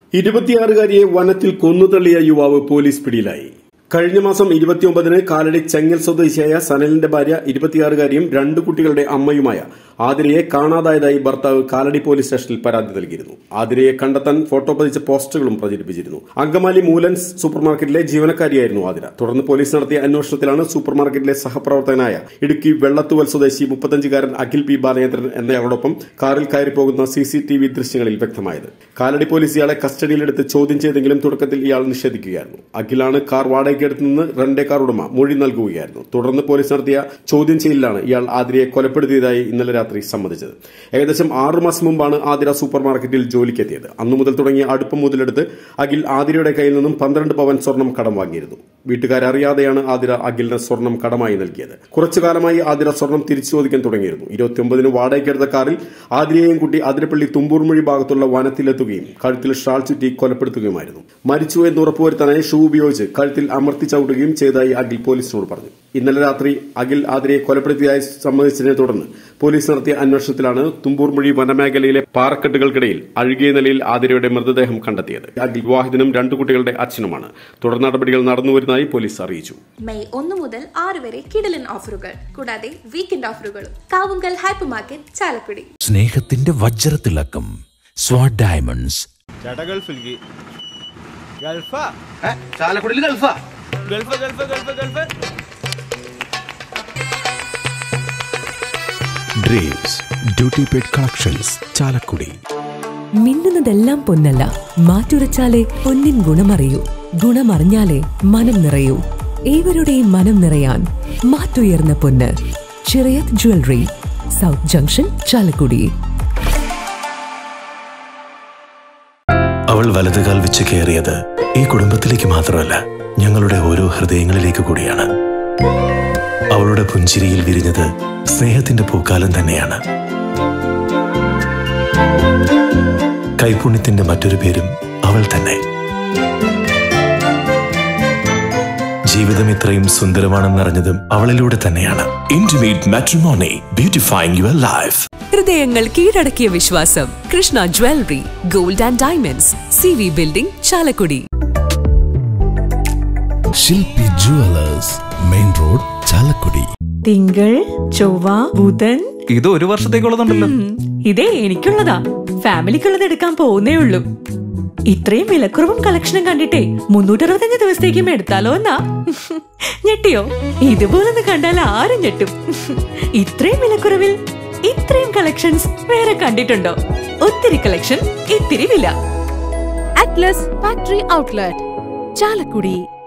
ഇരുപത്തിയാറുകാരിയെ വനത്തിൽ കൊന്നുതള്ളിയ യുവാവ് പോലീസ് പിടിയിലായി കഴിഞ്ഞ മാസം ഇരുപത്തിയൊമ്പതിന് കാലടി ചെങ്ങൽ സ്വദേശിയായ സനലിന്റെ ഭാര്യ ഇരുപത്തിയാറുകാരിയും രണ്ടു കുട്ടികളുടെ അമ്മയുമായ ആതിരയെ കാണാതായതായി ഭർത്താവ് കാലടി പോലീസ് സ്റ്റേഷനിൽ പരാതി നൽകിയിരുന്നു ആതിരയെ കണ്ടെത്താൻ ഫോട്ടോ പതിച്ച പോസ്റ്ററുകളും പ്രചരിപ്പിച്ചിരുന്നു അങ്കമാലി മൂലൻസ് സൂപ്പർമാർക്കറ്റിലെ ജീവനക്കാരിയായിരുന്നു ആതിര തുടർന്ന് പോലീസ് നടത്തിയ അന്വേഷണത്തിലാണ് സൂപ്പർമാർക്കറ്റിലെ സഹപ്രവർത്തകനായ ഇടുക്കി വെള്ളത്തുവൽ സ്വദേശി മുപ്പത്തഞ്ചുകാരൻ അഖിൽ പി ബാലചന്ദ്രൻ എന്നയാളോടൊപ്പം കാറിൽ കയറി പോകുന്ന സി സി ടി വി ദൃശ്യങ്ങളിൽ വ്യക്തമായത് കാലടി പോലീസ് ഇയാളെ കസ്റ്റഡിയിലെടുത്ത് ചോദ്യം ചെയ്തെങ്കിലും തുടക്കത്തിൽ ഇയാൾ നിഷേധിക്കുകയായിരുന്നു അഖിലാണ് കാർ വാടകയ്ക്കെടുത്ത് നിന്ന് റെന്റെ കാർ ഉടമ മൊഴി നൽകുകയായിരുന്നു തുടർന്ന് പോലീസ് നടത്തിയ ചോദ്യം ചെയ്യലിലാണ് ഇയാൾ ആതിരയെ കൊലപ്പെടുത്തിയതായി ഇന്നലെ രാത്രി സമ്മതിച്ചത് ഏകദേശം ആറു മാസം മുമ്പാണ് ആതിര സൂപ്പർ മാർക്കറ്റിൽ ജോലിക്കെത്തിയത് അന്നു മുതൽ തുടങ്ങിയ അടുപ്പം മുതലെടുത്ത് അഖിൽ ആതിരയുടെ കയ്യിൽ നിന്നും പന്ത്രണ്ട് പവൻ സ്വർണം കടം വാങ്ങിയിരുന്നു വീട്ടുകാരറിയാതെയാണ് ആതിര അഖിലിന് സ്വർണം കടമായി നൽകിയത് കുറച്ചു കാലമായി ആതിര സ്വർണം തിരിച്ചു ചോദിക്കാൻ തുടങ്ങിയിരുന്നു ഇരുപത്തിയൊമ്പതിന് വാടകയ്ക്കെടുത്ത കാറിൽ ആതിരയെയും കൂട്ടി അതിരപ്പള്ളി തുമ്പൂർമൊഴി ഭാഗത്തുള്ള വനത്തിലെത്തുകയും കഴുത്തിൽ ഷാൾ ചുറ്റി കൊലപ്പെടുത്തുകയുമായിരുന്നു മരിച്ചു എന്ന് ഉറപ്പുവരുത്താനായി ഷൂ ഉപയോഗിച്ച് കഴുത്തിൽ അമർത്തി ചവിട്ടുകയും ചെയ്തതായി അഖിൽ പോലീസിനോട് പറഞ്ഞു ഇന്നലെ രാത്രി അഖിൽ ആതിരയെ കൊലപ്പെടുത്തിയതായി സമ്മതിച്ചതിനെ തുടർന്ന് പോലീസ് നടത്തിയ അന്വേഷണത്തിലാണ് തുമ്പൂർമൊഴി വനമേഖലയിലെ പാറക്കെട്ടുകൾക്കിടയിൽ അഴുകിയ നിലയിൽ ആതിരയുടെ മൃതദേഹം കണ്ടെത്തിയത് അഖിൽ വിവാഹിതനും രണ്ടു കുട്ടികളുടെ അച്ഛനുമാണ് തുടർ നടപടികൾ നടന്നുവരുന്നതായി പോലീസ് അറിയിച്ചു മെയ് ഒന്ന് മുതൽ ആറ് വരെ കിടലൻ ഓഫറുകൾ കൂടാതെ വീക്കെൻഡ് ഓഫറുകളും കാവുങ്കൽ ഹൈപ്പർ മാർക്കറ്റ് ചാലക്കുടി സ്നേഹത്തിന്റെ വജ്രത്തിളക്കം സ്വാഡ് ഡയമണ്ട്സ് ചേട്ടാ ഗൾഫിലേക്ക് ഗൾഫാ ചാലക്കുടിയിൽ ഗൾഫാ Gulf Gulf Gulf Gulf dreams duty paid collections Chalakudy മിന്നുന്നതെല്ലാം പൊന്നല്ല മാറ്റുരച്ചാലേ പൊന്നിൻ ഗുണമറിയൂ ഗുണമറിഞ്ഞാലേ മനം നിറയൂ ഏവരുടെയും മനം നിറയാൻ മാറ്റുയർന്ന പൊന്ന് Chirayath jewellery south junction Chalakudy അവൾ വലതുകാൽ വെച്ച് കയറിയത് ഈ കുടുംബത്തിലേക്ക് മാത്രമല്ല ഞങ്ങളുടെ ഓരോ ഹൃദയങ്ങളിലേക്ക് കൂടിയാണ് അവളുടെ പുഞ്ചിരിയിൽ വിരിഞ്ഞത് സ്നേഹത്തിന്റെ പൂക്കാലം തന്നെയാണ് കൈപുണ്യത്തിന്റെ മറ്റൊരു പേരും അവൾ തന്നെ ജീവിതം ഇത്രയും സുന്ദരമാണെന്നറിഞ്ഞതും അവളിലൂടെ തന്നെയാണ് intimate matrimony beautifying your life ഹൃദയങ്ങൾ കീഴടക്കിയ വിശ്വാസം Krishna jewellery gold and diamonds C V building Chalakudy Shilpi jewellers main road Chalakudy തിങ്കൾ ചൊവ്വ ബുധൻ ഇത് ഒരു വർഷത്തേക്കുള്ളതുണ്ടല്ലോ ഉം, ഇതേ എനിക്കുള്ളതാ ഫാമിലിക്കുള്ളത് എടുക്കാൻ പോകുന്നേ ഉള്ളൂ ഇത്രയും വിലക്കുറവും കളക്ഷനും കണ്ടിട്ടേ മുന്നൂറ്ററുപത്തഞ്ച് ദിവസത്തേക്കും എടുത്താലോ എന്നാ ഞെട്ടിയോ ഇതുപോലൊന്ന് കണ്ടാൽ ആരും ഞെട്ടും ഇത്രയും വിലക്കുറവിൽ ഇത്രയും കളക്ഷൻസ് വേറെ കണ്ടിട്ടുണ്ടോ ഒത്തിരി കളക്ഷൻ ഇത്തിരി വില അറ്റ്ലസ് ഫാക്ടറി ഔട്ട്ലെറ്റ് ചാലക്കുടി